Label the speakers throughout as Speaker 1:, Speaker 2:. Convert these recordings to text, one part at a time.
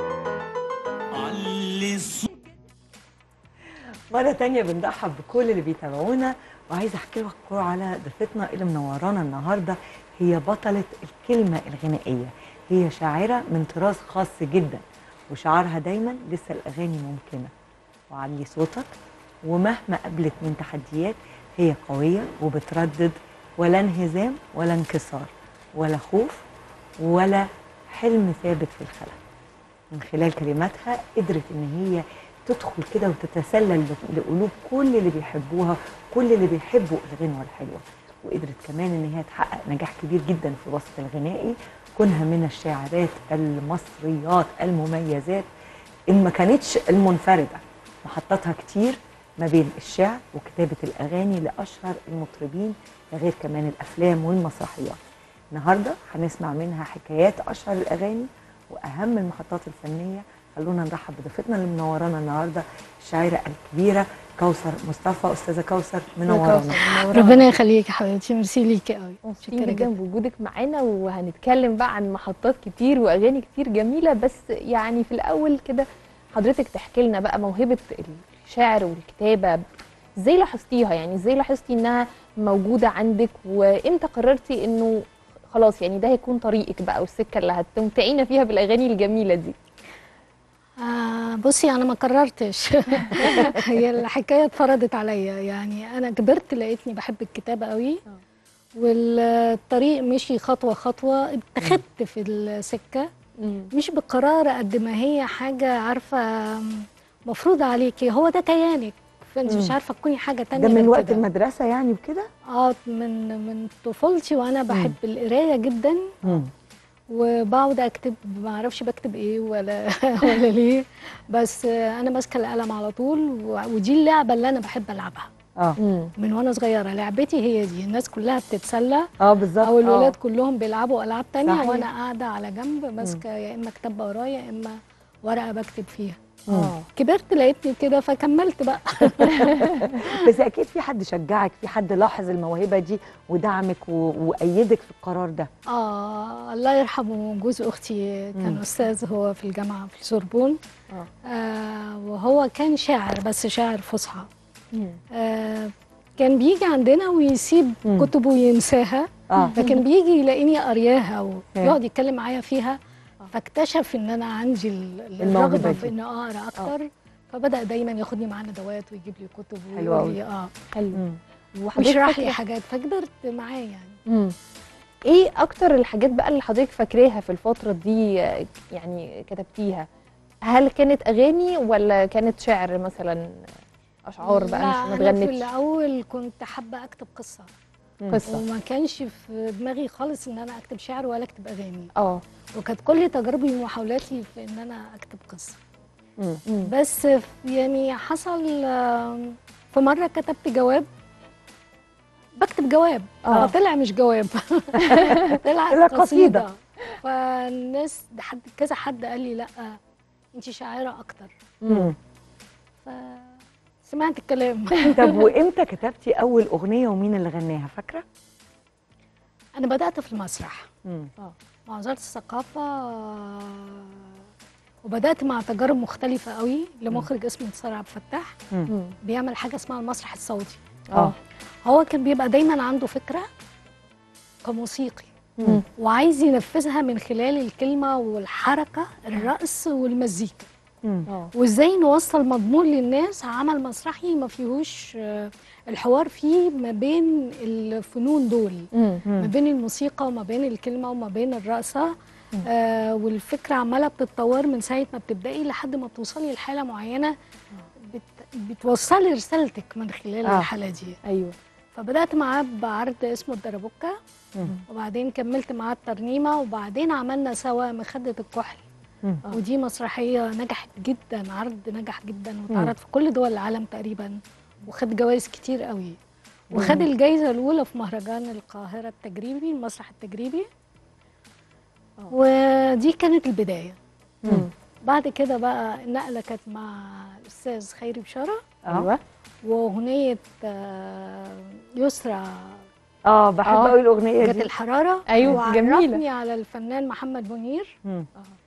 Speaker 1: علي الصوت
Speaker 2: مرة تانية بنرحب بكل اللي بيتابعونا وعايزة أحكي لكم على ضيفتنا اللي منورانا النهاردة هي بطلة الكلمة الغنائية هي شاعرة من طراز خاص جدا وشعارها دايما لسه الأغاني ممكنة وعلي صوتك ومهما قابلت من تحديات هي قوية وبتردد ولا انهزام ولا انكسار ولا خوف ولا حلم ثابت في الخلق من خلال كلماتها قدرت ان هي تدخل كده وتتسلل لقلوب كل اللي بيحبوها كل اللي بيحبوا الغنوة الحلوة وقدرت كمان ان هي تحقق نجاح كبير جدا في الوسط الغنائي كونها من الشاعرات المصريات المميزات ان ما كانتش المنفردة محطاتها كتير ما بين الشعر وكتابة الأغاني لأشهر المطربين ده غير كمان الأفلام والمسرحيات النهاردة هنسمع منها حكايات أشهر الأغاني وأهم المحطات الفنية خلونا نرحب بضيفتنا اللي منورانا النهارده الشاعره الكبيره كوثر مصطفى استاذه كوثر منورانا
Speaker 3: ربنا يخليك يا حبيبتي ميرسي ليكي قوي
Speaker 4: مبسوطين جدا بوجودك معانا وهنتكلم بقى عن محطات كتير واغاني كتير جميله بس يعني في الاول كده حضرتك تحكي لنا بقى موهبه الشعر والكتابه ازاي لاحظتيها يعني ازاي لاحظتي انها موجوده عندك وامتى قررتي انه خلاص يعني ده هيكون طريقك بقى والسكه اللي هتمتعينا فيها بالاغاني الجميله دي
Speaker 3: آه بصي انا ما قررتش هي الحكايه اتفرضت عليا يعني انا كبرت لقيتني بحب الكتابه قوي والطريق مشي خطوه خطوه اتخذت في السكه مش بقرار قد ما هي حاجه عارفه مفروضه عليكي هو ده كيانك فانت مش عارفه تكوني حاجه تانية
Speaker 2: ده من
Speaker 3: غير
Speaker 2: وقت
Speaker 3: كده.
Speaker 2: المدرسه يعني وكده
Speaker 3: اه من من طفولتي وانا بحب القرايه جدا
Speaker 2: مم.
Speaker 3: وبقعد اكتب ما اعرفش بكتب ايه ولا ولا ليه بس انا ماسكه القلم على طول و- ودي اللعبه اللي انا بحب العبها
Speaker 2: اه
Speaker 3: من وانا صغيره لعبتي هي دي الناس كلها بتتسلى
Speaker 2: اه بالظبط
Speaker 3: او الولاد
Speaker 2: آه.
Speaker 3: كلهم بيلعبوا العاب تانية
Speaker 2: صحيح.
Speaker 3: وانا قاعده على جنب ماسكه يا اما كتاب بقراه يا اما ورقه بكتب فيها
Speaker 2: اه
Speaker 3: كبرت لقيتني كده فكملت بقى
Speaker 2: بس اكيد في حد شجعك في حد لاحظ الموهبه دي ودعمك و... وايدك في القرار ده
Speaker 3: اه الله يرحمه جوز اختي كان
Speaker 2: مم.
Speaker 3: استاذ هو في الجامعه في السوربون
Speaker 4: آه.
Speaker 3: آه وهو كان شاعر بس شاعر فصحى
Speaker 4: مم.
Speaker 3: آه كان بيجي عندنا ويسيب
Speaker 2: مم.
Speaker 3: كتبه وينساها
Speaker 2: اه
Speaker 3: لكن بيجي يلاقيني قرياها
Speaker 2: إيه.
Speaker 3: ويقعد يتكلم معايا فيها فاكتشف ان انا عندي ال- ال-
Speaker 2: الموهبة
Speaker 3: الرغبه
Speaker 2: دي.
Speaker 3: في ان اقرا اكتر فبدا دايما ياخدني معاه ندوات ويجيب لي كتب
Speaker 2: حلو
Speaker 3: ويقول
Speaker 2: أوي.
Speaker 3: لي اه
Speaker 4: حلو
Speaker 2: مم.
Speaker 4: وحضرتك
Speaker 3: ويشرح لي
Speaker 4: فاكرة-
Speaker 3: حاجات فكبرت معاه يعني
Speaker 4: مم. ايه اكتر الحاجات بقى اللي حضرتك فاكراها في الفتره دي آه، يعني كتبتيها هل كانت اغاني ولا كانت شعر مثلا اشعار بقى
Speaker 3: لا،
Speaker 4: مش ما
Speaker 3: أنا في
Speaker 4: اتغنتش
Speaker 3: الاول كنت حابه اكتب قصه
Speaker 4: قصه
Speaker 3: وما كانش في دماغي خالص ان انا اكتب شعر ولا اكتب اغاني
Speaker 4: اه
Speaker 3: وكانت كل تجاربي ومحاولاتي في ان انا اكتب قصه
Speaker 2: مم.
Speaker 4: مم.
Speaker 3: بس في- يعني حصل آم، في مره كتبت جواب بكتب جواب
Speaker 4: آه.
Speaker 3: فطلع مش جواب
Speaker 2: طلع
Speaker 3: طلع
Speaker 2: قصيدة.
Speaker 3: قصيده فالناس حد كذا حد قال لي لا انت شاعره اكتر
Speaker 2: مم.
Speaker 3: فسمعت الكلام
Speaker 2: طب وامتى كتبتي اول اغنيه ومين اللي غناها فاكره
Speaker 3: انا بدات في المسرح
Speaker 2: مم.
Speaker 3: مع وزاره الثقافه وبدات مع تجارب مختلفه قوي لمخرج اسمه انتصار عبد الفتاح
Speaker 4: مم.
Speaker 3: بيعمل حاجه اسمها المسرح الصوتي
Speaker 4: اه
Speaker 3: هو كان بيبقى دايما عنده فكره كموسيقي
Speaker 4: مم.
Speaker 3: وعايز ينفذها من خلال الكلمه والحركه الرقص والمزيكا
Speaker 2: مم.
Speaker 4: اه
Speaker 3: وازاي نوصل مضمون للناس عمل مسرحي ما فيهوش آه، الحوار فيه ما بين الفنون دول
Speaker 4: مم.
Speaker 3: ما بين الموسيقى وما بين الكلمه وما بين الرقصه آه والفكره عماله بتتطور من ساعه ما بتبداي لحد ما بتوصلي لحاله معينه بت بتوصلي رسالتك من خلال
Speaker 2: آه.
Speaker 3: الحاله دي
Speaker 4: ايوه
Speaker 3: فبدات معاه بعرض اسمه الدربوكه
Speaker 2: مم.
Speaker 3: وبعدين كملت معاه الترنيمه وبعدين عملنا سوا مخده الكحل
Speaker 2: مم.
Speaker 4: آه.
Speaker 3: ودي مسرحيه نجحت جدا عرض نجح جدا واتعرض في كل دول العالم تقريبا وخد جوائز كتير قوي وخد الجائزه الاولى في مهرجان القاهره التجريبي المسرح التجريبي
Speaker 4: آه.
Speaker 3: ودي كانت البدايه
Speaker 4: مم.
Speaker 3: بعد كده بقى النقله كانت مع الاستاذ خيري بشاره
Speaker 2: اه
Speaker 4: ايوه
Speaker 3: واغنيه آه، يسرى
Speaker 2: اه بحب
Speaker 4: آه.
Speaker 2: قوي الاغنيه
Speaker 3: جت
Speaker 2: دي
Speaker 3: الحراره
Speaker 4: أيوة،
Speaker 3: وعرفني
Speaker 4: جميلة.
Speaker 3: على الفنان محمد منير
Speaker 2: مم.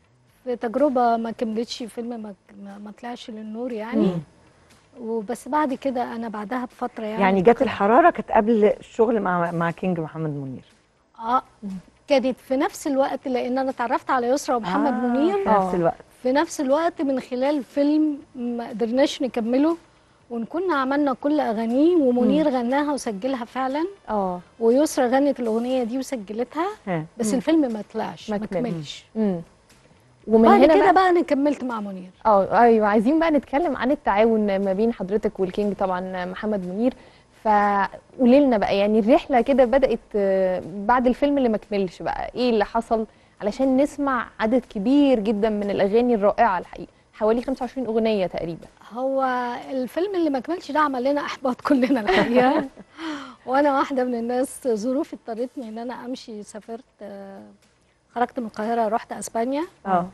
Speaker 3: في تجربه ما كملتش فيلم ما ما- ما طلعش للنور يعني
Speaker 2: مم.
Speaker 3: وبس بعد كده انا بعدها بفتره يعني
Speaker 2: يعني جت الحراره كانت قبل الشغل مع مع كينج محمد منير
Speaker 3: اه كانت في نفس الوقت لان انا اتعرفت على يسرا ومحمد
Speaker 2: آه،
Speaker 3: منير
Speaker 2: في نفس
Speaker 4: آه.
Speaker 2: الوقت
Speaker 3: في نفس الوقت من خلال فيلم ما قدرناش نكمله ونكون عملنا كل اغانيه ومنير غناها وسجلها فعلا
Speaker 4: اه
Speaker 3: ويسرا غنت الاغنيه دي وسجلتها
Speaker 2: ها.
Speaker 3: بس الفيلم ما طلعش
Speaker 4: ما
Speaker 3: ما
Speaker 4: كملش.
Speaker 3: كملش
Speaker 4: امم ومن
Speaker 3: بعد
Speaker 4: هنا
Speaker 3: كده
Speaker 4: بقى
Speaker 3: بقى انا كملت مع منير
Speaker 4: اه ايوه عايزين بقى نتكلم عن التعاون ما بين حضرتك والكينج طبعا محمد منير فقولي لنا بقى يعني الرحله كده بدات آه، بعد الفيلم اللي ما كملش بقى ايه اللي حصل علشان نسمع عدد كبير جدا من الاغاني الرائعه الحقيقه حوالي 25 اغنيه تقريبا
Speaker 3: هو الفيلم اللي ما كملش ده عمل لنا احباط كلنا الحقيقه وانا واحده من الناس ظروف اضطرتني ان انا امشي سافرت آه، خرجت من القاهره رحت اسبانيا
Speaker 2: اه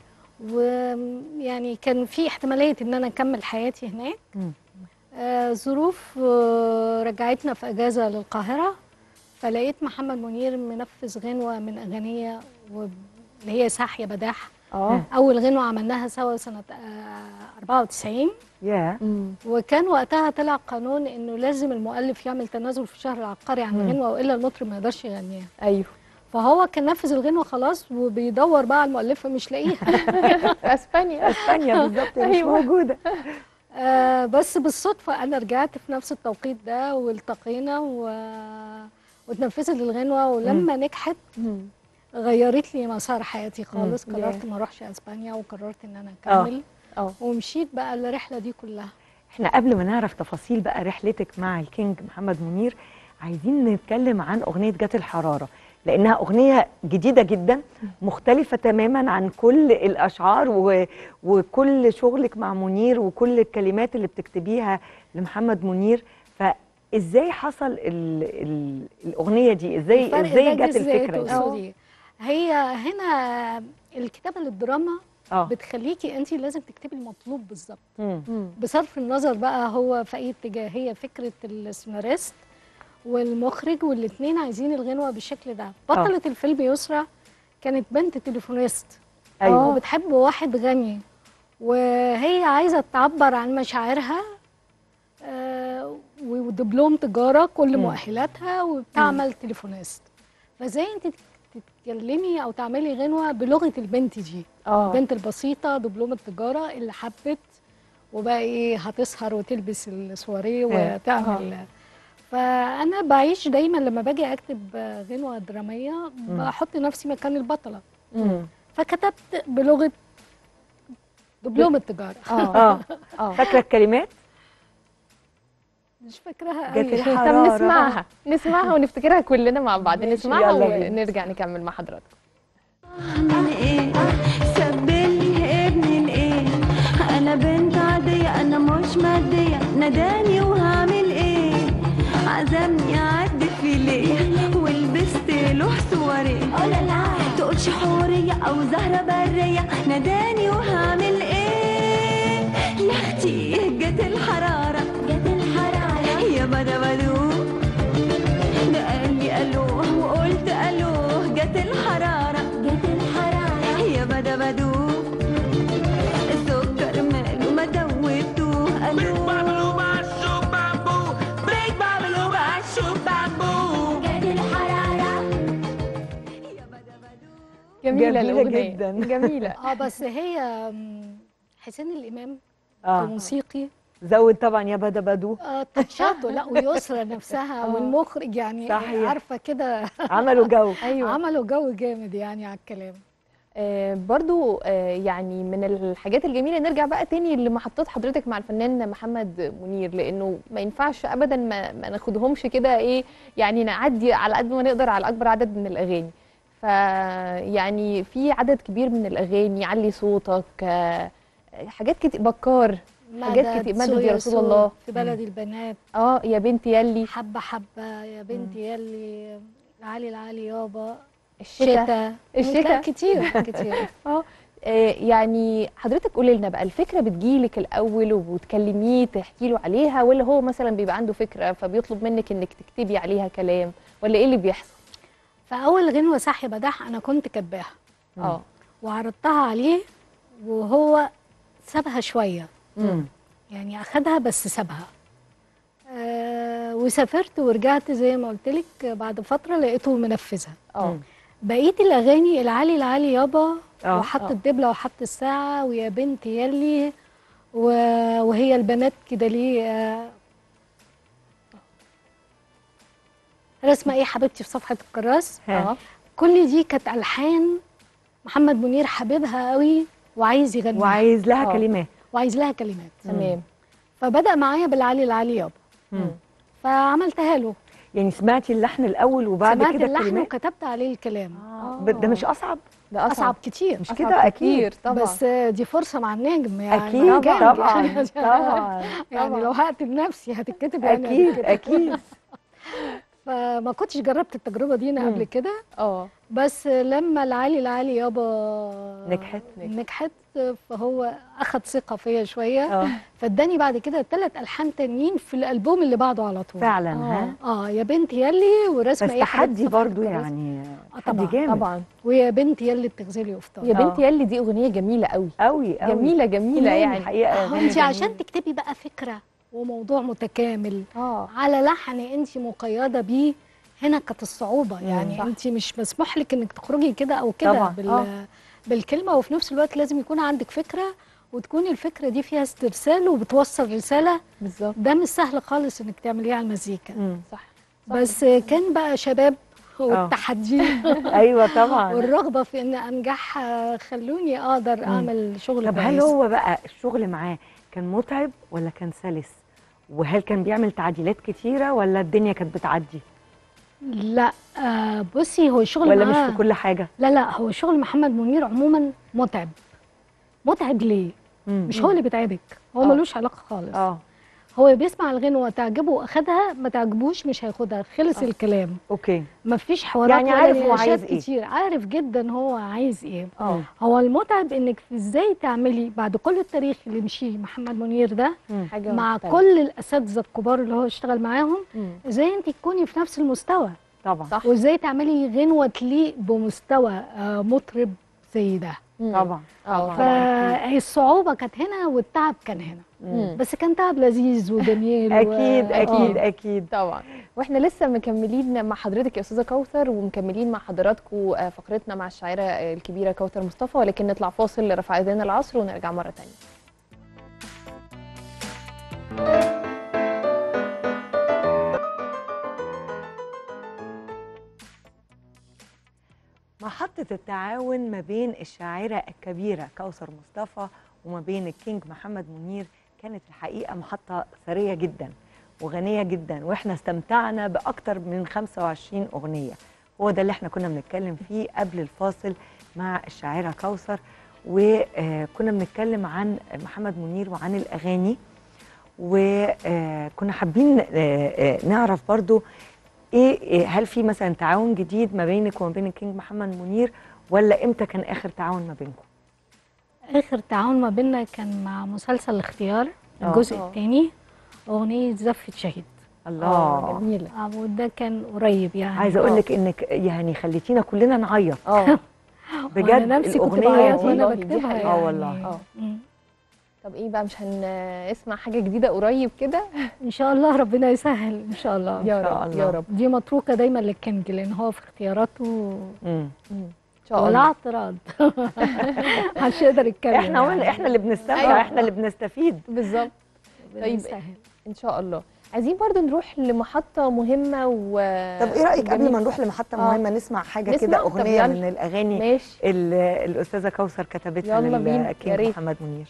Speaker 3: ويعني كان في احتماليه ان انا اكمل حياتي هناك
Speaker 2: مم.
Speaker 3: آه، ظروف آه، رجعتنا في اجازه للقاهره فلقيت محمد منير منفذ غنوه من اغنيه و- اللي هي ساحيه بداح
Speaker 4: اه
Speaker 3: اول غنوه عملناها سوا سنه آه، 94
Speaker 2: يا
Speaker 4: امم
Speaker 3: وكان وقتها طلع قانون انه لازم المؤلف يعمل تنازل في الشهر العقاري عن
Speaker 2: مم.
Speaker 3: الغنوه والا المطرب ما يقدرش يغنيها
Speaker 4: ايوه
Speaker 3: فهو كان نفذ الغنوه خلاص وبيدور بقى على المؤلفه مش لاقيها
Speaker 4: في اسبانيا
Speaker 2: اسبانيا بالظبط مش
Speaker 4: أيوة.
Speaker 2: موجوده
Speaker 3: آه بس بالصدفه انا رجعت في نفس التوقيت ده والتقينا و... واتنفذت الغنوه ولما نجحت
Speaker 4: مم.
Speaker 3: غيرت لي مسار حياتي خالص
Speaker 4: مم.
Speaker 3: قررت
Speaker 4: ياه.
Speaker 3: ما اروحش اسبانيا وقررت ان انا
Speaker 2: آه.
Speaker 3: اكمل
Speaker 4: اه
Speaker 3: ومشيت بقى الرحله دي كلها
Speaker 2: احنا قبل ما نعرف تفاصيل بقى رحلتك مع الكينج محمد منير عايزين نتكلم عن اغنيه جت الحراره لانها اغنيه جديده جدا مختلفه تماما عن كل الاشعار و... وكل شغلك مع منير وكل الكلمات اللي بتكتبيها لمحمد منير فازاي حصل ال... ال... الاغنيه دي ازاي
Speaker 3: الفرق
Speaker 2: ازاي
Speaker 3: ده
Speaker 2: جت
Speaker 3: إزاي
Speaker 2: الفكره دي
Speaker 3: تقصدي؟ هي هنا الكتابه للدراما
Speaker 2: اه
Speaker 3: بتخليكي انت لازم تكتبي المطلوب بالظبط
Speaker 2: مم.
Speaker 4: مم.
Speaker 3: بصرف النظر بقى هو في اي اتجاه هي فكره السيناريست والمخرج والاثنين عايزين الغنوه بالشكل ده بطله الفيلم يسرا كانت بنت تليفونيست
Speaker 2: ايوه
Speaker 3: وبتحب واحد غني وهي عايزه تعبر عن مشاعرها آه، ودبلوم تجاره كل
Speaker 2: مم.
Speaker 3: مؤهلاتها وبتعمل تليفونيست فازاي انت تتكلمي او تعملي غنوه بلغه البنت دي
Speaker 4: اه
Speaker 3: البنت البسيطه دبلوم التجاره اللي حبت وبقى ايه هتسهر وتلبس السواريه
Speaker 2: آه.
Speaker 3: وتعمل فانا بعيش دايما لما باجي اكتب غنوه دراميه بحط نفسي مكان البطله
Speaker 4: مم.
Speaker 3: فكتبت بلغه دبلوم التجاره
Speaker 4: اه
Speaker 2: اه
Speaker 4: اه
Speaker 2: فاكره الكلمات
Speaker 3: مش فاكراها
Speaker 2: جت
Speaker 3: قوي
Speaker 2: الحق.
Speaker 4: طب
Speaker 2: حرارة.
Speaker 4: نسمعها نسمعها ونفتكرها كلنا مع بعض
Speaker 2: ماشي،
Speaker 4: نسمعها
Speaker 2: يلا بينا.
Speaker 4: ونرجع نكمل مع حضراتكم
Speaker 1: من ايه سبلي ابني الايه انا بنت عادية انا مش مادية ناداني وهعمل ايه عزمني اعدي في ليه ولبست له صوري تقولش حورية او زهرة برية ناداني وهعمل ايه يا اختي جت الحرارة جت الحرارة يا بدا بدو ده قال لي الوه وقلت الوه جت الحرارة جت الحرارة يا بدا بدو السكر ماله ما دوبتوه الوه Big Babalu Bashu Bamboo جت الحرارة يا بدا بدو
Speaker 4: جميلة
Speaker 2: جميلة
Speaker 4: الأغنية
Speaker 2: جداً.
Speaker 4: جميلة
Speaker 3: اه بس هي مم، حسين الامام
Speaker 2: اه
Speaker 3: كموسيقي
Speaker 2: زود طبعا يا بدا بدو
Speaker 3: آه تاتشاته لا ويسرى نفسها
Speaker 2: آه.
Speaker 3: والمخرج يعني
Speaker 2: صحيح.
Speaker 3: عارفه كده
Speaker 2: عملوا جو
Speaker 4: أيوة
Speaker 3: عملوا جو جامد يعني على الكلام
Speaker 4: آه برضو آه يعني من الحاجات الجميلة نرجع بقى تاني لمحطات حضرتك مع الفنان محمد منير لأنه ما ينفعش أبدا ما, ما ناخدهمش كده إيه يعني نعدي على قد ما نقدر على أكبر عدد من الأغاني فيعني في عدد كبير من الأغاني علي صوتك آه حاجات كتير بكار حاجات
Speaker 3: مدد،
Speaker 4: كتير. مدد
Speaker 3: سو
Speaker 4: يا رسول الله.
Speaker 3: في بلد البنات
Speaker 4: اه يا بنتي يلي
Speaker 3: حبه حبه يا بنتي يلي العلي العلي يابا
Speaker 4: الشتاء
Speaker 3: شتا
Speaker 4: الشتا.
Speaker 3: لا، كتير كتير
Speaker 4: اه آه، يعني حضرتك قولي لنا بقى الفكره بتجيلك الاول وبتكلميه تحكي له عليها ولا هو مثلا بيبقى عنده فكره فبيطلب منك انك تكتبي عليها كلام ولا ايه اللي بيحصل
Speaker 3: فاول غنوه صاحي بداح انا كنت كاتباها
Speaker 4: اه
Speaker 3: وعرضتها عليه وهو سابها شويه
Speaker 2: مم.
Speaker 3: يعني اخدها بس سابها آه وسافرت ورجعت زي ما قلت لك بعد فتره لقيته منفذها
Speaker 4: اه
Speaker 3: بقيه الاغاني العالي العالي يابا
Speaker 2: آه.
Speaker 3: وحط
Speaker 4: آه.
Speaker 3: الدبله وحط الساعه ويا بنت يلي و- وهي البنات كده ليه آه، رسمه ايه حبيبتي في صفحه الكراس
Speaker 2: ها.
Speaker 4: اه
Speaker 3: كل دي كانت الحان محمد منير حبيبها قوي وعايز يغنيها
Speaker 2: وعايز لها
Speaker 4: آه.
Speaker 2: كلمات
Speaker 3: وعايز لها كلمات
Speaker 4: تمام
Speaker 3: فبدا معايا بالعالي العالي يابا
Speaker 2: مم.
Speaker 3: فعملتها له
Speaker 2: يعني سمعتي اللحن الاول وبعد
Speaker 3: سمعت
Speaker 2: كده
Speaker 3: اللحن
Speaker 2: الكلمات
Speaker 3: وكتبت عليه الكلام
Speaker 2: آه. ب- ده مش اصعب
Speaker 4: ده
Speaker 3: اصعب كتير
Speaker 2: مش
Speaker 4: أصعب
Speaker 2: كده اكيد
Speaker 4: كتير طبعا
Speaker 3: بس دي فرصه مع النجم يعني
Speaker 2: اكيد
Speaker 3: جامد
Speaker 2: طبعا
Speaker 3: يعني.
Speaker 2: طبعا
Speaker 3: يعني
Speaker 4: طبعا.
Speaker 3: لو هقتل نفسي هتتكتب يعني
Speaker 2: اكيد
Speaker 3: هتتكتب.
Speaker 2: اكيد
Speaker 3: فما كنتش جربت التجربه دي انا
Speaker 2: مم.
Speaker 3: قبل كده
Speaker 4: اه
Speaker 3: بس لما العالي العالي يابا
Speaker 2: نجحت؟
Speaker 3: نجحت فهو اخد ثقه فيا شويه
Speaker 2: اه
Speaker 3: فاداني بعد كده ثلاث الحان تانيين في الالبوم اللي بعده على طول
Speaker 2: فعلا ها
Speaker 3: اه يا بنت يلي ورسمه
Speaker 2: بس
Speaker 3: ايه حبيبتي
Speaker 2: تحدي
Speaker 3: صفحة
Speaker 2: برضو
Speaker 3: الكراسي.
Speaker 2: يعني
Speaker 3: آه
Speaker 2: تحدي
Speaker 3: طبعاً،
Speaker 2: جامد
Speaker 4: طبعا
Speaker 3: ويا بنت يلي بتغزلي وفطار
Speaker 4: يا بنتي
Speaker 2: آه.
Speaker 4: يلي دي اغنيه جميله قوي
Speaker 2: قوي قوي
Speaker 4: جميله جميله
Speaker 2: كلهم
Speaker 4: يعني
Speaker 2: الحقيقه
Speaker 3: هو
Speaker 2: أغاني
Speaker 3: انت عشان
Speaker 2: جميلة.
Speaker 3: تكتبي بقى فكره وموضوع متكامل
Speaker 4: اه
Speaker 3: على لحن انت مقيده بيه هنا كانت الصعوبه يعني
Speaker 4: صح.
Speaker 3: انت مش مسموح لك انك تخرجي كده او كده
Speaker 2: طبعاً،
Speaker 3: بال
Speaker 4: آه.
Speaker 3: بالكلمه وفي نفس الوقت لازم يكون عندك فكره وتكون الفكره دي فيها استرسال وبتوصل رساله
Speaker 4: بالظبط
Speaker 3: ده مش سهل خالص انك تعمليها على المزيكا
Speaker 2: مم.
Speaker 4: صح صح.
Speaker 3: بس كان بقى شباب والتحدي
Speaker 2: ايوه طبعا
Speaker 3: والرغبه في ان انجح آه، خلوني اقدر اعمل شغل
Speaker 2: طب هل
Speaker 3: كويس.
Speaker 2: هو بقى الشغل معاه كان متعب ولا كان سلس وهل كان بيعمل تعديلات كتيره ولا الدنيا كانت بتعدي
Speaker 3: لا آه بصي هو الشغل
Speaker 2: ولا
Speaker 3: معاه
Speaker 2: مش في كل حاجه
Speaker 3: لا لا هو شغل محمد منير عموما متعب متعب ليه
Speaker 2: مم.
Speaker 3: مش هو اللي بيتعبك هو
Speaker 4: آه.
Speaker 3: ملوش علاقه خالص
Speaker 2: اه
Speaker 3: هو بيسمع الغنوه تعجبه واخدها ما تعجبوش مش هياخدها خلص
Speaker 4: آه.
Speaker 3: الكلام
Speaker 2: اوكي
Speaker 3: ما فيش حوارات
Speaker 2: يعني
Speaker 3: ولا
Speaker 2: عارف هو
Speaker 3: نقاشات
Speaker 2: عايز إيه.
Speaker 3: كتير عارف جدا هو عايز ايه
Speaker 4: اه
Speaker 3: هو المتعب انك ازاي تعملي بعد كل التاريخ اللي مشيه محمد منير ده
Speaker 2: مم.
Speaker 4: حاجه
Speaker 3: مع
Speaker 4: مختلفة.
Speaker 3: كل الاساتذه الكبار اللي هو اشتغل معاهم
Speaker 4: مم.
Speaker 3: ازاي انت تكوني في نفس المستوى
Speaker 2: طبعا
Speaker 4: صح
Speaker 3: وازاي تعملي غنوه تليق بمستوى آه، مطرب زي ده
Speaker 4: مم.
Speaker 2: طبعا
Speaker 4: اه
Speaker 3: فالصعوبه كانت هنا والتعب كان هنا
Speaker 4: مم.
Speaker 3: بس كان تعب لذيذ وجميل
Speaker 2: اكيد
Speaker 3: و...
Speaker 2: اكيد
Speaker 3: آه.
Speaker 2: اكيد
Speaker 4: طبعا واحنا لسه مكملين مع حضرتك يا استاذه كوثر ومكملين مع حضراتكم آه، فقرتنا مع الشاعره آه، الكبيره كوثر مصطفى ولكن نطلع فاصل لرفع اذان العصر ونرجع مره ثانيه
Speaker 2: محطة التعاون ما بين الشاعرة الكبيرة كوثر مصطفى وما بين الكينج محمد منير كانت الحقيقة محطة ثرية جدا وغنية جدا واحنا استمتعنا بأكتر من 25 أغنية هو ده اللي احنا كنا بنتكلم فيه قبل الفاصل مع الشاعرة كوثر وكنا بنتكلم عن محمد منير وعن الأغاني وكنا حابين آه، آه، نعرف برضو ايه إيه- هل في مثلا تعاون جديد ما بينك وما بين الكينج محمد منير ولا امتى كان اخر تعاون ما بينكم؟
Speaker 3: اخر تعاون ما بيننا كان مع مسلسل الاختيار
Speaker 2: آه.
Speaker 3: الجزء
Speaker 4: آه.
Speaker 3: الثاني اغنيه زفه شهيد
Speaker 2: الله
Speaker 4: اه جميله
Speaker 3: آه، وده كان قريب يعني
Speaker 2: عايزه اقول لك انك يعني خليتينا كلنا نعيط
Speaker 4: اه
Speaker 2: بجد
Speaker 3: وانا نفسي كنت
Speaker 2: الاغنيه
Speaker 3: بعيط
Speaker 2: دي
Speaker 3: وانا
Speaker 4: والله دي
Speaker 3: بكتبها
Speaker 4: حقيقة.
Speaker 3: يعني
Speaker 2: آه والله.
Speaker 4: آه.
Speaker 3: مم.
Speaker 4: طب ايه بقى مش هنسمع حاجه جديده قريب كده
Speaker 3: ان شاء الله ربنا يسهل ان شاء الله
Speaker 4: يا
Speaker 2: شاء
Speaker 4: رب
Speaker 2: الله.
Speaker 4: يا رب
Speaker 3: دي متروكه دايما للكينج لان هو في اختياراته
Speaker 2: مم.
Speaker 4: مم. ان شاء
Speaker 3: ولا
Speaker 4: الله
Speaker 3: اعتراض محدش يقدر يتكلم
Speaker 2: احنا
Speaker 3: يعني.
Speaker 2: يعني. احنا اللي بنستمتع
Speaker 4: أيوة.
Speaker 2: احنا اللي بنستفيد
Speaker 4: بالظبط
Speaker 3: ربنا
Speaker 4: طيب.
Speaker 3: يسهل.
Speaker 4: ان شاء الله عايزين برضو نروح لمحطه مهمه و
Speaker 2: طب ايه رايك قبل
Speaker 4: جميل.
Speaker 2: ما نروح لمحطه
Speaker 4: آه.
Speaker 2: مهمه نسمع حاجه
Speaker 4: نسمع؟
Speaker 2: كده
Speaker 4: طب
Speaker 2: اغنيه
Speaker 4: يلا.
Speaker 2: من الاغاني
Speaker 4: ماشي
Speaker 2: اللي الاستاذه كوثر كتبتها
Speaker 4: يلا بينا، يا
Speaker 2: للكينج
Speaker 4: ريت.
Speaker 2: محمد منير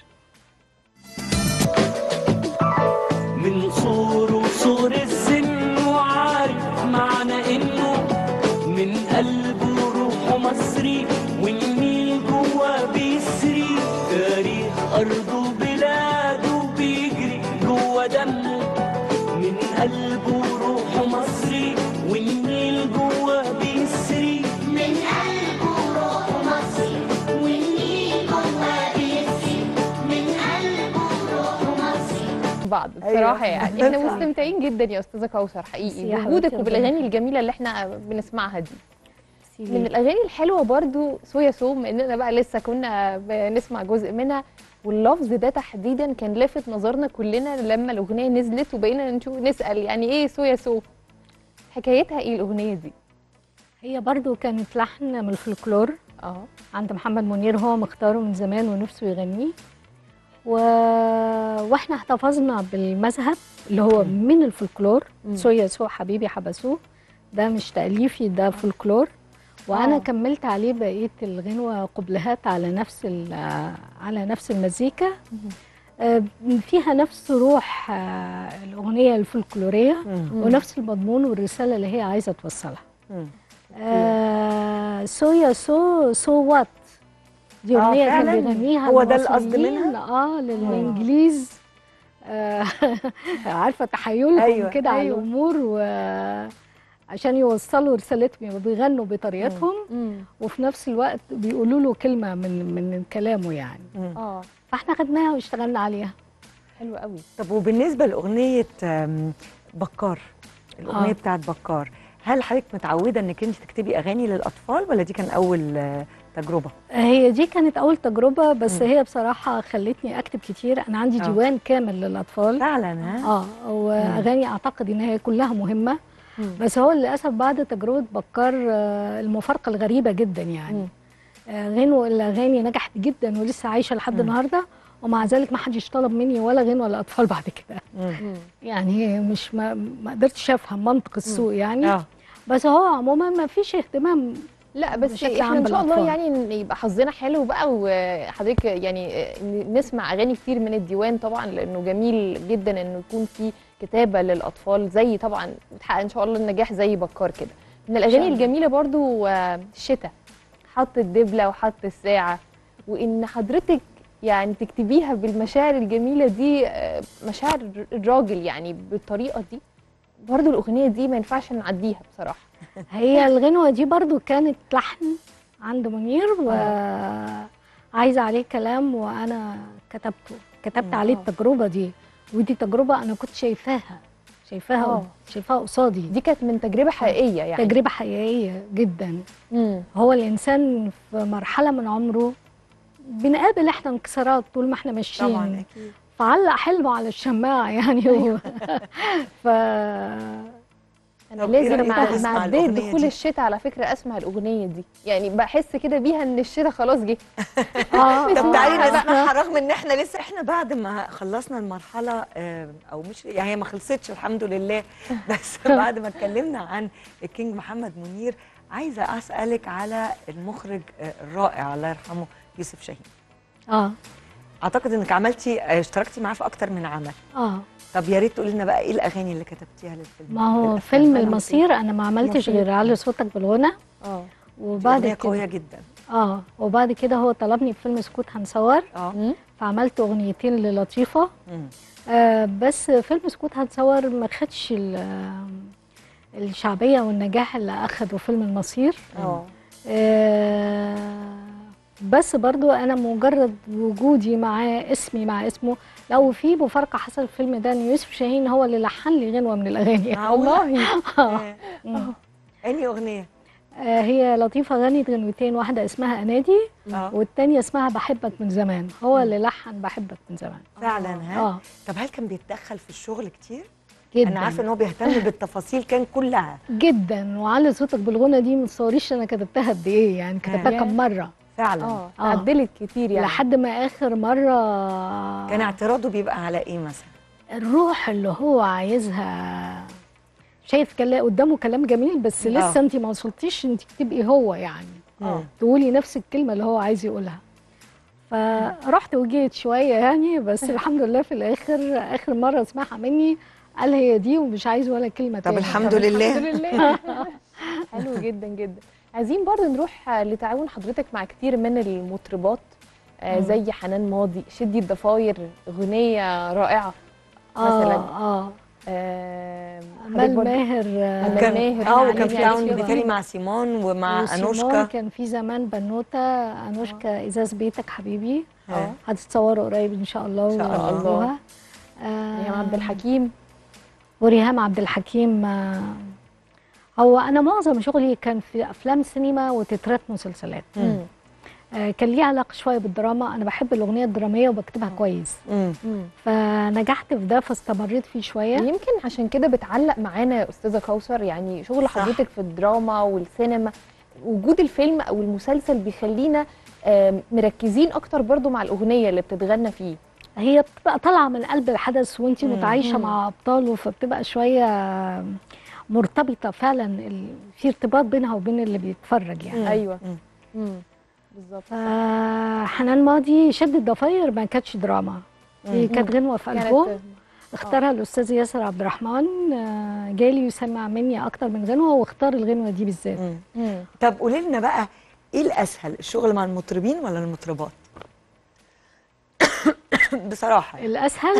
Speaker 5: من صوره صور السن وعارف معنى انه من قلبه روحه مصري والنيل جوا بيسري تاريخ ارضه وبلاده بيجري جوا دمه من قلبه روحه مصري والنيل جوا بيسري
Speaker 6: من قلبه روح مصري والنيل جواه بيسري من قلبه روح مصري
Speaker 4: بعض
Speaker 2: أيوة.
Speaker 4: بصراحه يعني احنا
Speaker 2: فعلا.
Speaker 4: مستمتعين جدا يا استاذه كوثر
Speaker 3: ميرسي
Speaker 4: حقيقي
Speaker 3: يا
Speaker 4: بوجودك
Speaker 3: حبيبتي،
Speaker 4: وبالاغاني
Speaker 3: ربنا
Speaker 4: الجميله اللي احنا بنسمعها دي
Speaker 3: ميرسي
Speaker 4: من
Speaker 3: ليك.
Speaker 4: الاغاني الحلوه برضو سويا سو بما اننا بقى لسه كنا بنسمع جزء منها واللفظ ده تحديدا كان لافت نظرنا كلنا لما الاغنيه نزلت وبقينا نشوف نسال يعني ايه سويا سو حكايتها ايه الاغنيه دي
Speaker 3: هي برضو كانت لحن من الفلكلور
Speaker 4: اه
Speaker 3: عند محمد منير هو مختاره من زمان ونفسه يغنيه و... واحنا احتفظنا بالمذهب اللي هو من الفلكلور
Speaker 4: مم.
Speaker 3: سويا سو حبيبي حبسوه ده مش تأليفي ده فلكلور وانا
Speaker 4: آه.
Speaker 3: كملت عليه بقيه الغنوه قبلهات على نفس ال- على نفس المزيكا آه، فيها نفس روح آه، الاغنيه الفلكلوريه
Speaker 2: مم.
Speaker 3: ونفس المضمون والرساله اللي هي عايزه توصلها
Speaker 2: مم.
Speaker 3: آه سويا سو سو وات دي
Speaker 2: آه،
Speaker 3: اغنيه كان
Speaker 2: فعلاً؟
Speaker 3: بيغنيها
Speaker 2: هو ده القصد
Speaker 3: المصريين،
Speaker 2: منها؟
Speaker 3: اه للانجليز آه عارفه تحيلهم
Speaker 2: أيوة،
Speaker 3: كده على
Speaker 2: أيوة.
Speaker 3: الامور وعشان يوصلوا رسالتهم يبقى بيغنوا بطريقتهم وفي نفس الوقت بيقولوا له كلمه من من كلامه يعني
Speaker 2: مم.
Speaker 4: اه
Speaker 3: فاحنا خدناها واشتغلنا عليها
Speaker 4: حلو قوي
Speaker 2: طب وبالنسبه لاغنيه آم، بكار الاغنيه
Speaker 3: آه.
Speaker 2: بتاعت بكار هل حضرتك متعوده انك انت تكتبي اغاني للاطفال ولا دي كان اول آه، تجربه
Speaker 3: هي دي كانت اول تجربه بس
Speaker 2: مم.
Speaker 3: هي بصراحه خلتني اكتب كتير انا عندي
Speaker 2: آه.
Speaker 3: ديوان كامل للاطفال
Speaker 2: فعلا ها
Speaker 3: اه واغاني اعتقد ان هي كلها مهمه
Speaker 4: مم.
Speaker 3: بس هو للاسف بعد تجربه بكار آه، المفارقه الغريبه جدا يعني
Speaker 4: مم.
Speaker 3: آه، غنوه الاغاني نجحت جدا ولسه عايشه لحد
Speaker 2: مم.
Speaker 3: النهارده ومع ذلك ما حدش طلب مني ولا غنوه للاطفال بعد كده
Speaker 2: مم.
Speaker 3: يعني مش ما, ما قدرتش افهم منطق السوق يعني
Speaker 2: اه
Speaker 3: بس هو عموما ما فيش اهتمام
Speaker 4: لا بس
Speaker 3: بشكل
Speaker 4: احنا
Speaker 3: عام
Speaker 4: ان شاء الله
Speaker 3: بالأطفال.
Speaker 4: يعني إن يبقى حظنا حلو بقى وحضرتك يعني نسمع اغاني كتير من الديوان طبعا لانه جميل جدا انه يكون في كتابه للاطفال زي طبعا بتحقق ان شاء الله النجاح زي بكار كده من الاغاني
Speaker 3: الله.
Speaker 4: الجميله برضو آه، الشتاء حط الدبله وحط الساعه وان حضرتك يعني تكتبيها بالمشاعر الجميله دي آه، مشاعر الراجل يعني بالطريقه دي برضو الاغنيه دي ما ينفعش نعديها بصراحه
Speaker 3: هي الغنوة دي برضو كانت لحن عند منير وعايزة عليه كلام وأنا كتبته كتبت
Speaker 2: مم.
Speaker 3: عليه
Speaker 4: آه.
Speaker 3: التجربة دي ودي تجربة أنا كنت شايفاها شايفاها
Speaker 4: آه.
Speaker 3: شايفاها قصادي
Speaker 4: دي كانت من تجربه حقيقيه يعني
Speaker 3: تجربة حقيقية جدا
Speaker 4: مم.
Speaker 3: هو الإنسان في مرحلة من عمره بنقابل احنا انكسارات طول ما احنا ماشيين
Speaker 2: طبعا اكيد
Speaker 3: فعلق حلمه على الشماعة يعني هو ف
Speaker 4: انا
Speaker 2: طب إيه
Speaker 4: لازم
Speaker 2: رأيك
Speaker 4: مع
Speaker 2: نسمع
Speaker 4: مع بدايه
Speaker 2: الأغنية
Speaker 4: دخول
Speaker 2: دي؟
Speaker 4: الشتاء على فكره اسمع الاغنيه دي يعني بحس كده بيها ان الشتاء خلاص جه
Speaker 3: اه
Speaker 2: طب
Speaker 3: آه.
Speaker 2: تعالي نسمعها رغم ان احنا لسه احنا بعد ما خلصنا المرحله آه، او مش يعني هي ما خلصتش الحمد لله بس بعد ما اتكلمنا عن الكينج محمد منير عايزه اسالك على المخرج آه، الرائع الله يرحمه يوسف شاهين
Speaker 3: اه
Speaker 2: اعتقد انك عملتي آه، اشتركتي معاه في اكتر من عمل
Speaker 3: اه
Speaker 2: طب يا ريت تقولي لنا بقى ايه الاغاني اللي كتبتيها للفيلم
Speaker 3: ما هو
Speaker 2: للأفلام؟
Speaker 3: فيلم
Speaker 2: أنا
Speaker 3: المصير انا ما عملتش
Speaker 2: المصير.
Speaker 3: غير علي صوتك بالغنى
Speaker 4: اه
Speaker 3: وبعد
Speaker 2: أغنية
Speaker 3: كده
Speaker 2: قويه جدا
Speaker 3: اه وبعد كده هو طلبني في فيلم سكوت هنصور
Speaker 2: اه
Speaker 3: فعملت اغنيتين للطيفه
Speaker 2: مم.
Speaker 3: آه بس فيلم سكوت هنصور ما خدش ال- آه، الشعبيه والنجاح اللي اخده فيلم المصير
Speaker 4: اه
Speaker 3: آه بس برضو انا مجرد وجودي معاه اسمي مع اسمه لو في مفارقه حصل في الفيلم ده ان يوسف شاهين هو اللي لحن لي غنوه من الاغاني
Speaker 2: والله
Speaker 3: آه.
Speaker 2: آه. انهي اغنيه
Speaker 3: آه، هي لطيفة غنت غنوتين واحدة اسمها أنادي
Speaker 2: اه
Speaker 3: والتانية اسمها بحبك من زمان هو اللي لحن بحبك من زمان
Speaker 2: فعلا ها
Speaker 3: اه
Speaker 2: طب هل كان بيتدخل في الشغل كتير
Speaker 3: جدا
Speaker 2: انا عارفه ان هو بيهتم بالتفاصيل كان كلها
Speaker 3: جدا وعلى صوتك بالغنى دي ما تصوريش انا كتبتها قد ايه يعني كتبتها
Speaker 4: ياه.
Speaker 3: كم مرة
Speaker 2: فعلا
Speaker 4: اه
Speaker 3: آه.
Speaker 4: عدلت كتير يعني
Speaker 3: لحد ما آخر مرة
Speaker 2: كان اعتراضه بيبقى على ايه مثلا
Speaker 3: الروح اللي هو عايزها شايف كلا قدامه كلام جميل بس
Speaker 2: آه.
Speaker 3: لسه انت ما وصلتيش انت تبقي هو يعني
Speaker 2: مم.
Speaker 3: تقولي نفس الكلمة اللي هو عايز يقولها فرحت وجيت شوية يعني بس الحمد لله في الآخر آخر مرة اسمعها مني قال هي دي ومش عايز ولا كلمة
Speaker 2: طب
Speaker 3: تاني
Speaker 2: الحمد لله
Speaker 4: الحمد لله حلو جدا جدا عايزين برضه نروح آه، لتعاون حضرتك مع كتير من المطربات آه،
Speaker 3: مم.
Speaker 4: زي حنان ماضي شدي الضفاير اغنيه رائعه
Speaker 3: اه
Speaker 4: مثلاً.
Speaker 3: اه
Speaker 4: آه، حضرتك
Speaker 3: أمال
Speaker 4: برضه-
Speaker 3: ماهر آه،
Speaker 4: أمال
Speaker 2: وكان
Speaker 4: ماهر
Speaker 2: اه
Speaker 4: علي
Speaker 2: وكان في
Speaker 4: يعني
Speaker 2: تعاون
Speaker 4: كده.
Speaker 2: بيتهيألي مع سيمون ومع
Speaker 3: وسيمون
Speaker 2: انوشكا
Speaker 3: كان في زمان بنوتة أنوشكا إزاز بيتك حبيبي
Speaker 2: آه.
Speaker 3: هتتصوروا قريب إن شاء الله
Speaker 2: إن شاء الله.
Speaker 3: وتشوفوها. آه
Speaker 4: ريهام عبد الحكيم
Speaker 3: وريهام عبد الحكيم آه، هو انا معظم شغلي كان في افلام سينما وتترات مسلسلات
Speaker 4: مم.
Speaker 3: آه، كان ليه علاقه شويه بالدراما انا بحب الاغنيه الدراميه وبكتبها كويس
Speaker 2: مم.
Speaker 4: مم.
Speaker 3: فنجحت في ده فاستمريت فيه شويه
Speaker 4: يمكن عشان كده بتعلق معانا يا استاذه كوثر يعني شغل
Speaker 2: صح.
Speaker 4: حضرتك في الدراما والسينما وجود الفيلم او المسلسل بيخلينا آم، مركزين اكتر برضو مع الاغنيه اللي بتتغنى فيه
Speaker 3: هي بتبقى طالعه من قلب الحدث وانت
Speaker 2: مم.
Speaker 3: متعايشه
Speaker 4: مم.
Speaker 3: مع ابطاله فبتبقى شويه مرتبطه فعلا ال- في ارتباط بينها وبين اللي بيتفرج يعني
Speaker 2: مم.
Speaker 4: ايوه
Speaker 2: مم.
Speaker 4: مم. بالظبط
Speaker 3: فحنان ماضي شد الضفاير ما كانتش دراما هي
Speaker 4: مم.
Speaker 3: كانت غنوه في
Speaker 4: كانت
Speaker 3: البوم اختارها الاستاذ ياسر عبد الرحمن آه، جالي يسمع مني اكتر من غنوه واختار الغنوه دي بالذات
Speaker 2: مم.
Speaker 4: مم.
Speaker 2: طب قولي لنا بقى ايه الاسهل الشغل مع المطربين ولا المطربات بصراحه يعني.
Speaker 3: الاسهل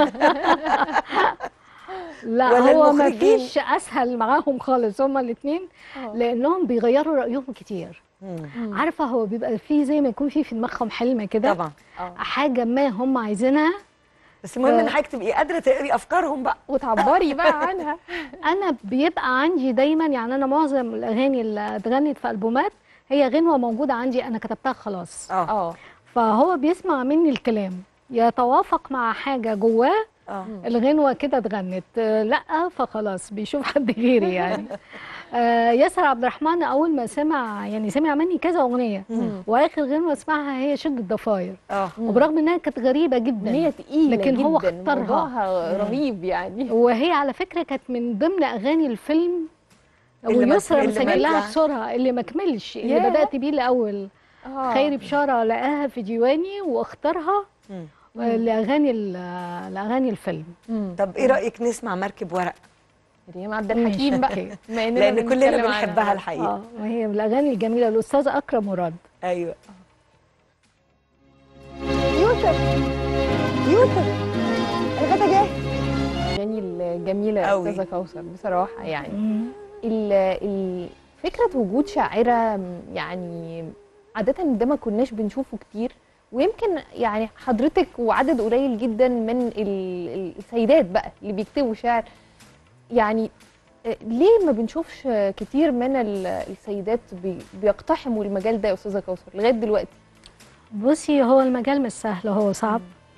Speaker 3: لا
Speaker 2: ولا
Speaker 3: هو ما
Speaker 2: المخرجين؟
Speaker 3: فيش اسهل معاهم خالص هما الاثنين
Speaker 4: آه.
Speaker 3: لانهم بيغيروا رايهم كتير
Speaker 2: مم.
Speaker 4: مم.
Speaker 3: عارفه هو بيبقى فيه زي ما يكون فيه في دماغهم حلم كده
Speaker 2: طبعا
Speaker 4: آه.
Speaker 3: حاجه ما هم عايزينها
Speaker 2: بس المهم ان
Speaker 3: ف-
Speaker 2: حضرتك تبقي قادره تقري افكارهم بقى
Speaker 4: وتعبري بقى عنها
Speaker 3: انا بيبقى عندي دايما يعني انا معظم الاغاني اللي اتغنت في البومات هي غنوه موجوده عندي انا كتبتها خلاص
Speaker 2: اه
Speaker 4: اه
Speaker 3: فهو بيسمع مني الكلام يتوافق مع حاجه جواه
Speaker 2: اه
Speaker 3: الغنوه كده اتغنت آه، لا فخلاص بيشوف حد غيري يعني آه ياسر عبد الرحمن اول ما سمع يعني سمع مني كذا اغنيه
Speaker 2: مم.
Speaker 3: واخر غنوه اسمعها هي شد الضفاير
Speaker 2: اه
Speaker 3: وبرغم انها كانت غريبه جدا
Speaker 4: اغنيه تقيله
Speaker 3: لكن
Speaker 4: جدا
Speaker 3: هو اختارها.
Speaker 4: موضوعها رهيب يعني
Speaker 3: وهي على فكره كانت من ضمن اغاني الفيلم
Speaker 2: اللي ما-
Speaker 3: ويسرا
Speaker 2: اللي ما
Speaker 3: مسجلها
Speaker 2: طلع.
Speaker 3: بسرعه اللي ما كملش اللي
Speaker 4: ياه.
Speaker 3: بدات بيه الاول
Speaker 4: آه.
Speaker 3: خيري بشاره لقاها في ديواني واختارها
Speaker 2: مم.
Speaker 3: لاغاني ال- لاغاني الفيلم
Speaker 4: مم.
Speaker 2: طب ايه رايك نسمع مركب ورق
Speaker 4: ريهام عبد الحكيم بقى
Speaker 3: أوكي.
Speaker 4: بما اننا
Speaker 2: لان كلنا
Speaker 4: بنتكلم عنها.
Speaker 2: بنحبها الحقيقه
Speaker 3: اه وهي من الاغاني الجميله الاستاذ اكرم مراد
Speaker 2: ايوه
Speaker 6: يوسف يوسف الغدا جاهز
Speaker 4: الاغاني الجميله يا
Speaker 2: أوي.
Speaker 4: استاذه كوثر بصراحه يعني ال- ال- فكره وجود شاعره يعني عاده ده ما كناش بنشوفه كتير ويمكن يعني حضرتك وعدد قليل جدا من ال- ال- السيدات بقى اللي بيكتبوا شعر يعني آه، ليه ما بنشوفش كتير من ال- السيدات بي- بيقتحموا المجال ده يا استاذه كوثر لغايه دلوقتي
Speaker 3: بصي هو المجال مش سهل هو صعب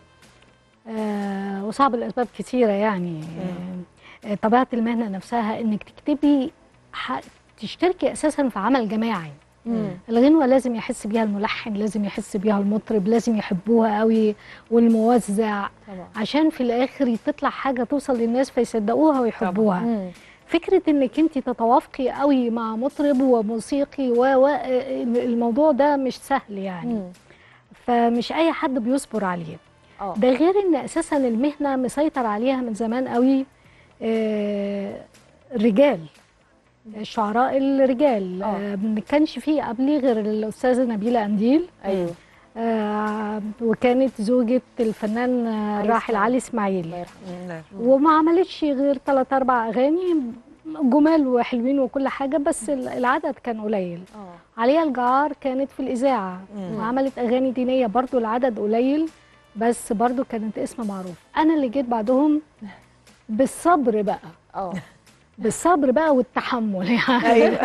Speaker 3: آه وصعب لاسباب كثيره يعني آه طبيعه المهنه نفسها انك تكتبي ح- تشتركي اساسا في عمل جماعي الغنوه لازم يحس بيها الملحن لازم يحس بيها المطرب لازم يحبوها قوي والموزع
Speaker 4: طبعا
Speaker 3: عشان في الاخر تطلع حاجه توصل للناس فيصدقوها ويحبوها
Speaker 4: مم.
Speaker 3: فكره انك انت تتوافقي قوي مع مطرب وموسيقي و و- الموضوع ده مش سهل يعني
Speaker 4: مم.
Speaker 3: فمش اي حد بيصبر عليه
Speaker 4: اه
Speaker 3: ده غير ان اساسا المهنه مسيطر عليها من زمان قوي آه، الرجال الشعراء الرجال
Speaker 4: آه.
Speaker 3: آه، ما كانش فيه قبلي غير الاستاذه نبيله انديل
Speaker 4: ايوه
Speaker 3: آه، وكانت زوجة الفنان آه،
Speaker 4: علي
Speaker 3: الراحل
Speaker 4: إسماعيل.
Speaker 3: علي اسماعيل
Speaker 4: الله يرحمه
Speaker 3: وما عملتش غير ثلاث اربع اغاني جمال وحلوين وكل حاجه بس ال- العدد كان قليل
Speaker 4: اه
Speaker 3: عليا الجعار كانت في الاذاعه
Speaker 2: مم.
Speaker 3: وعملت اغاني دينيه برضو العدد قليل بس برضو كانت اسم معروف انا اللي جيت بعدهم بالصبر بقى
Speaker 4: اه
Speaker 3: بالصبر بقى والتحمل يعني
Speaker 2: ايوه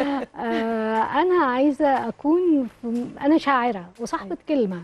Speaker 3: آه انا عايزه اكون في- انا شاعره وصاحبه كلمه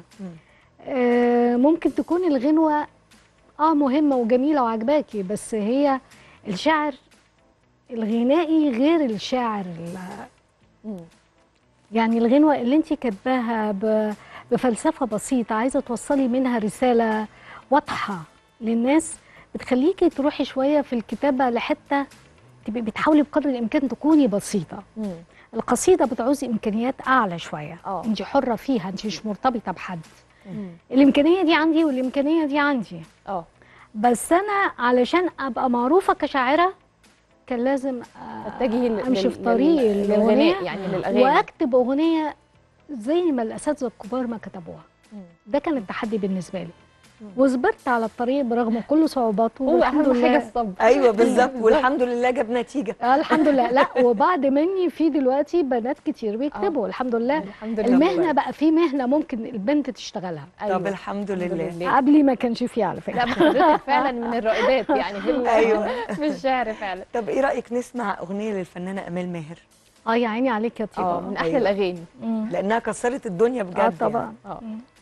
Speaker 3: آه ممكن تكون الغنوه اه مهمه وجميله وعجباكي بس هي الشعر الغنائي غير الشاعر ال-
Speaker 4: مم.
Speaker 3: يعني الغنوة اللي انت كاتباها ب- بفلسفة بسيطة عايزة توصلي منها رسالة واضحة للناس بتخليكي تروحي شوية في الكتابة لحتة تبقي بتحاولي بقدر الإمكان تكوني بسيطة
Speaker 4: مم.
Speaker 3: القصيدة بتعوز إمكانيات أعلى شوية
Speaker 4: آه.
Speaker 3: انت حرة فيها انت مش مرتبطة بحد
Speaker 4: مم.
Speaker 3: الإمكانية دي عندي والإمكانية دي عندي
Speaker 4: اه
Speaker 3: بس أنا علشان أبقى معروفة كشاعرة كان لازم آه،
Speaker 4: تتجهي لل-
Speaker 3: أمشي
Speaker 4: لل-
Speaker 3: في طريق
Speaker 4: لل-
Speaker 3: الأغنية
Speaker 4: للغناء يعني للاغاني
Speaker 3: واكتب اغنيه زي ما الاساتذه الكبار ما كتبوها
Speaker 4: مم.
Speaker 3: ده كان التحدي بالنسبه لي وصبرت على الطريق برغم كل صعوباته
Speaker 4: هو
Speaker 3: والحمد
Speaker 4: اهم
Speaker 3: لله
Speaker 4: حاجه الصبر
Speaker 2: ايوه بالظبط والحمد لله جاب نتيجه
Speaker 3: آه الحمد لله لا وبعد مني في دلوقتي بنات كتير بيكتبوا الحمد لله
Speaker 4: الحمد لله
Speaker 3: المهنه
Speaker 4: والله.
Speaker 3: بقى في مهنه ممكن البنت تشتغلها
Speaker 2: طب الحمد لله
Speaker 3: قبلي ما كانش فيه على فكره
Speaker 4: لا ما حضرتك فعلا من الرائدات يعني في ال-
Speaker 2: أيوة.
Speaker 4: في الشعر فعلا
Speaker 2: طب ايه رايك نسمع اغنيه للفنانه امال ماهر
Speaker 3: اه يا عيني عليك يا
Speaker 4: اه
Speaker 3: طيبه
Speaker 4: من احلى
Speaker 2: أيوة.
Speaker 4: الاغاني
Speaker 3: مم.
Speaker 2: لانها كسرت الدنيا بجد
Speaker 3: اه طبعا
Speaker 4: اه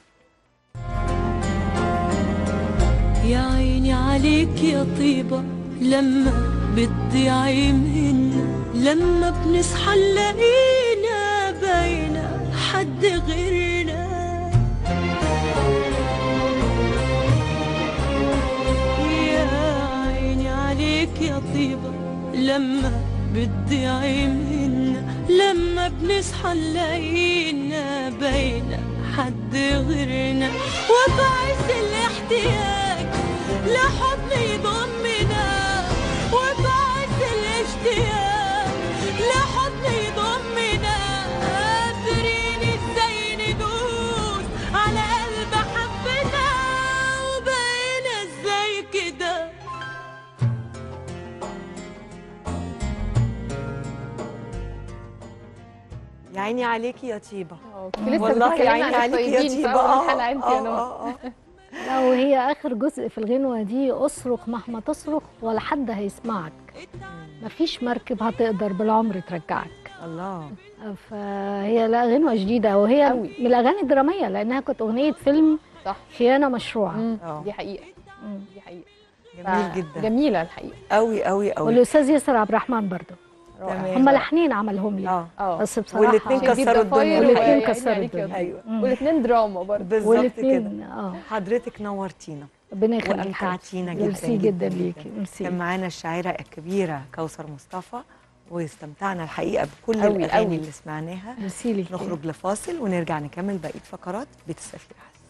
Speaker 7: يا عيني عليك يا طيبة لما بتضيعي منا لما بنصحى نلاقينا باينة حد غيرنا يا عيني عليك يا طيبة لما بتضيعي منا لما بنصحى نلاقينا باينة حد غيرنا وبعز الاحتياج لحضن يضمنا وبعز الاشتياق لحضن يضمنا قادرين ازاي ندوس على قلب حبنا وبقينا ازاي كده
Speaker 2: يا عيني عليكي يا طيبه
Speaker 4: اه كنت لسه
Speaker 2: والله يا
Speaker 4: بتكلمي
Speaker 2: عيني
Speaker 4: عن
Speaker 2: عليكي يا
Speaker 4: الطيبين في
Speaker 2: طيبه
Speaker 4: اول الحلقه انت يا
Speaker 2: آه،
Speaker 4: نور
Speaker 2: آه، آه.
Speaker 3: لا وهي اخر جزء في الغنوه دي اصرخ مهما تصرخ ولا حد هيسمعك مفيش مركب هتقدر بالعمر ترجعك
Speaker 2: الله
Speaker 3: فهي لا غنوه جديده وهي
Speaker 4: أوي.
Speaker 3: من الاغاني الدراميه لانها كانت اغنيه فيلم
Speaker 4: صح
Speaker 3: خيانه مشروعه
Speaker 4: مم.
Speaker 2: آه.
Speaker 4: دي حقيقه
Speaker 3: مم.
Speaker 4: دي حقيقه
Speaker 2: جميل
Speaker 4: ف-
Speaker 2: جدا
Speaker 4: جميله الحقيقه
Speaker 2: قوي قوي قوي
Speaker 3: والاستاذ ياسر عبد الرحمن برضه
Speaker 4: رائع.
Speaker 2: تمام.
Speaker 3: هم الاثنين عملهم لي
Speaker 2: اه
Speaker 4: اه
Speaker 3: بس بصراحه
Speaker 2: والاتنين
Speaker 4: شديد
Speaker 2: كسروا الدنيا
Speaker 4: ضفاير
Speaker 2: الحقيقة.
Speaker 3: والاتنين
Speaker 4: ويعني
Speaker 3: كسروا
Speaker 4: عليك يا
Speaker 3: الدنيا.
Speaker 2: ايوه
Speaker 3: مم.
Speaker 4: والاثنين دراما برضه
Speaker 2: بالظبط كده
Speaker 3: والاثنين اه
Speaker 2: حضرتك نورتينا
Speaker 3: ربنا يخليك
Speaker 2: وامتعتينا جدا
Speaker 3: ميرسي جدا ليكي ميرسي
Speaker 2: كان معانا الشاعره الكبيره كوثر مصطفى واستمتعنا الحقيقه بكل
Speaker 4: أوي،
Speaker 2: الاغاني
Speaker 4: أوي.
Speaker 2: اللي سمعناها
Speaker 3: ميرسي ليكي
Speaker 2: نخرج لفاصل ونرجع نكمل بقيه فقرات بيت السفير حسن